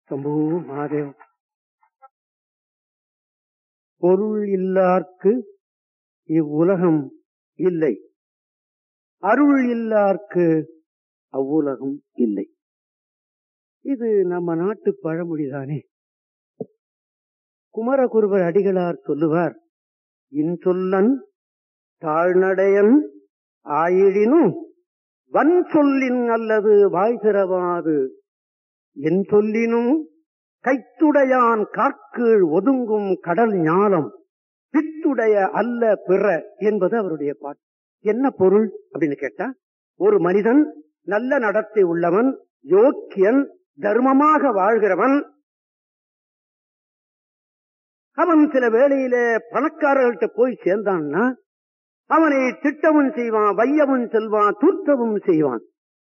சம்போ மாதேவ் பொருள் இல்லார்க்கு இவ்வுலகம் இல்லை அருள் இல்லார்க்கு அவ்வுலகம் இல்லை இது நம்ம நாட்டு பழமொழிதானே குமரகுருவர் அடிகளார் சொல்லுவார் இன்சொல்லன் தாழ்நடையன் ஆயிடினும் வன் சொல்லின் அல்லது வாய் திறவாது என் சொல்லினும் கைத்துடையான் காற்கீழ் ஒதுங்கும் கடல் ஞாலம் பித்துடைய அல்ல பிற என்பது அவருடைய பாட்டு என்ன பொருள் அப்படின்னு கேட்டா ஒரு மனிதன் நல்ல நடத்தை உள்ளவன் யோக்கியன் தர்மமாக வாழ்கிறவன் அவன் சில வேளையிலே பணக்காரர்கள்ட்ட போய் சேர்ந்தான்னா அவனை திட்டவும் செய்வான் வையவும் செல்வான் தூற்றவும் செய்வான்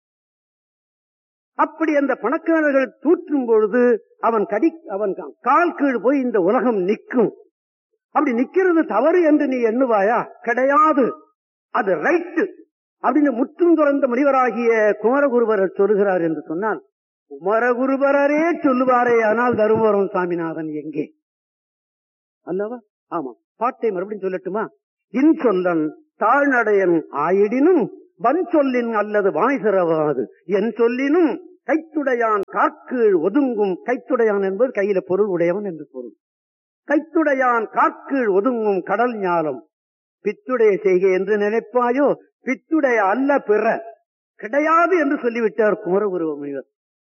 அப்படி அந்த பணக்காரர்கள் தூற்றும் பொழுது அவன் கடி அவன் கால் கீழ் போய் இந்த உலகம் நிற்கும் அப்படி நிக்கிறது தவறு என்று நீ எண்ணுவாயா கிடையாது அது ரைட்டு அப்படின்னு முற்றும் துறந்த முனிவராகிய குமரகுருபரர் சொல்லுகிறார் என்று சொன்னால் குமரகுருபரரே சொல்லுவாரே ஆனால் தருமபுரம் சாமிநாதன் எங்கே அல்லவா ஆமா பாட்டை மறுபடியும் சொல்லட்டுமா இன் சொல்லன் தாழ்நடையன் ஆயிடினும் வன் சொல்லின் அல்லது வாய் சிறவாது என் சொல்லினும் கைத்துடையான் காற்கீழ் ஒதுங்கும் கைத்துடையான் என்பது கையில பொருள் உடையவன் என்று பொருள் கைத்துடையான் காற்கீழ் ஒதுங்கும் கடல் ஞாலம் பித்துடைய செய்கை என்று நினைப்பாயோ பித்துடைய அல்ல பிற கிடையாது என்று சொல்லிவிட்டார் குமரகுருவ முனிவர்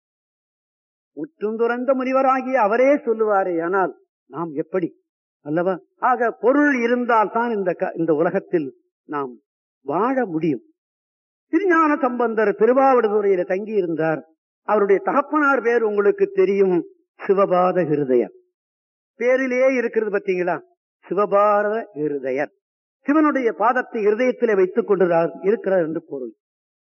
முற்றும் துறந்த முனிவராகிய அவரே சொல்லுவாரே ஆனால் நாம் எப்படி அல்லவா ஆக பொருள் இருந்தால் தான் இந்த இந்த உலகத்தில் நாம் வாழ முடியும் திருஞான சம்பந்தர் திருவாவடுதுறையில தங்கி இருந்தார் அவருடைய தகப்பனார் பேர் உங்களுக்கு தெரியும் சிவபாத ஹிருதயர் பேரிலேயே இருக்கிறது பார்த்தீங்களா சிவபாரத ஹிருதயர் சிவனுடைய பாதத்தை இருதயத்திலே வைத்துக் கொண்டிருக்கிறார் இருக்கிறார் என்று பொருள்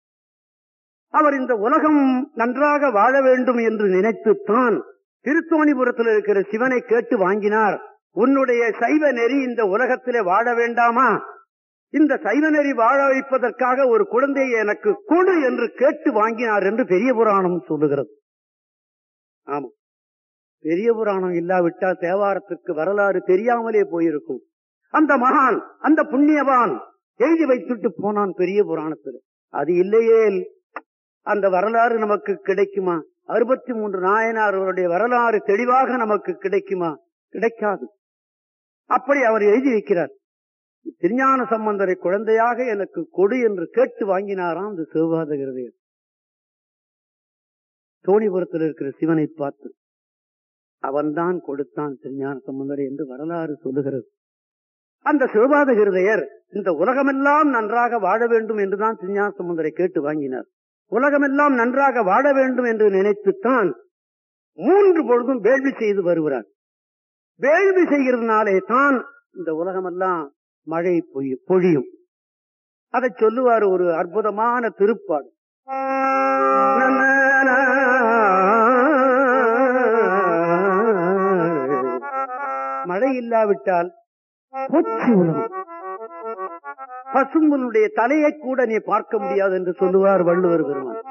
அவர் இந்த உலகம் நன்றாக வாழ வேண்டும் என்று நினைத்துத்தான் திருத்தோணிபுரத்தில் இருக்கிற சிவனை கேட்டு வாங்கினார் உன்னுடைய சைவ நெறி இந்த உலகத்திலே வாழ வேண்டாமா இந்த சைவ நெறி வாழ வைப்பதற்காக ஒரு குழந்தையை எனக்கு கொடு என்று கேட்டு வாங்கினார் என்று பெரிய புராணம் சொல்லுகிறது ஆமா பெரிய புராணம் இல்லாவிட்டால் தேவாரத்திற்கு வரலாறு தெரியாமலே போயிருக்கும் அந்த மகான் அந்த புண்ணியவான் எழுதி வைத்துட்டு போனான் பெரிய புராணத்தில் அது இல்லையே அந்த வரலாறு நமக்கு கிடைக்குமா அறுபத்தி மூன்று நாயனார் அவருடைய வரலாறு தெளிவாக நமக்கு கிடைக்குமா கிடைக்காது அப்படி அவர் எழுதி வைக்கிறார் திருஞான சம்பந்தரை குழந்தையாக எனக்கு கொடு என்று கேட்டு வாங்கினாராம் அந்த சிவபாதகிருதையர் தோணிபுரத்தில் இருக்கிற சிவனை பார்த்து அவன்தான் கொடுத்தான் திருஞான சம்பந்தரை என்று வரலாறு சொல்லுகிறது அந்த சிவபாத ஹிருதயர் இந்த உலகமெல்லாம் நன்றாக வாழ வேண்டும் என்றுதான் திருஞான சம்பந்தரை கேட்டு வாங்கினார் உலகமெல்லாம் நன்றாக வாழ வேண்டும் என்று நினைத்துத்தான் மூன்று பொழுதும் வேள்வி செய்து வருகிறார் வேள்வி செய்கிறதுனாலே தான் இந்த உலகமெல்லாம் மழை பொழியும் அதை சொல்லுவார் ஒரு அற்புதமான திருப்பாடு மழை இல்லாவிட்டால் பொச்சு உலகம் பசும்பனுடைய தலையை கூட நீ பார்க்க முடியாது என்று சொல்லுவார் வள்ளுவர் பெருமான்